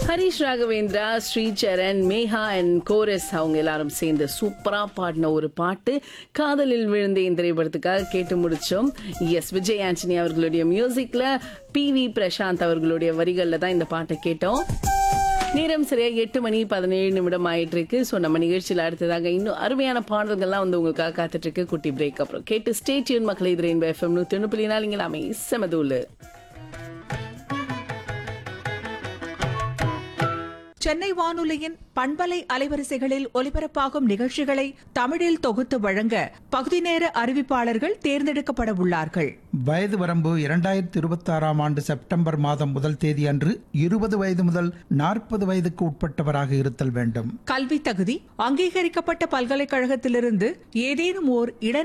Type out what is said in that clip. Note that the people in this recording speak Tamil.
ஹரிஷ் ராகவேந்திரா ஸ்ரீசரண் மேஹா அண்ட் கோரஸ் அவங்க எல்லாரும் சேர்ந்து சூப்பரா பாடின ஒரு பாட்டு காதலில் விழுந்தேன் திரைப்படத்துக்காக கேட்டு முடிச்சோம் எஸ் விஜய் ஆண்டனி அவர்களுடைய மியூசிக்ல பி வி பிரசாந்த் அவர்களுடைய வரிகள்ல தான் இந்த பாட்டை கேட்டோம் நேரம் சரியா எட்டு மணி பதினேழு நிமிடம் ஆயிட்டு இருக்கு ஸோ நம்ம நிகழ்ச்சியில் அடுத்ததாக இன்னும் அருமையான பாடல்கள்லாம் வந்து உங்களுக்காக காத்துட்டு இருக்கு குட்டி பிரேக் அப்புறம் கேட்டு ஸ்டே டியூன் மக்களை இது ரெயின்போ எஃப்எம் நூற்றி ஒன்று புள்ளி நாலு இங்கே நாம செமதூலு சென்னை வானொலியின் பண்பலை அலைவரிசைகளில் ஒலிபரப்பாகும் நிகழ்ச்சிகளை தமிழில் தொகுத்து வழங்க பகுதி நேர அறிவிப்பாளர்கள் தேர்ந்தெடுக்கப்பட உள்ளார்கள் வயது வரம்பு இரண்டாயிரத்தி இருபத்தி ஆறாம் ஆண்டு செப்டம்பர் மாதம் முதல் தேதி அன்று இருபது வயது முதல் நாற்பது வயதுக்கு உட்பட்டவராக இருத்தல் வேண்டும் கல்வி தகுதி அங்கீகரிக்கப்பட்ட பல்கலைக்கழகத்திலிருந்து ஏதேனும் ஓர் இட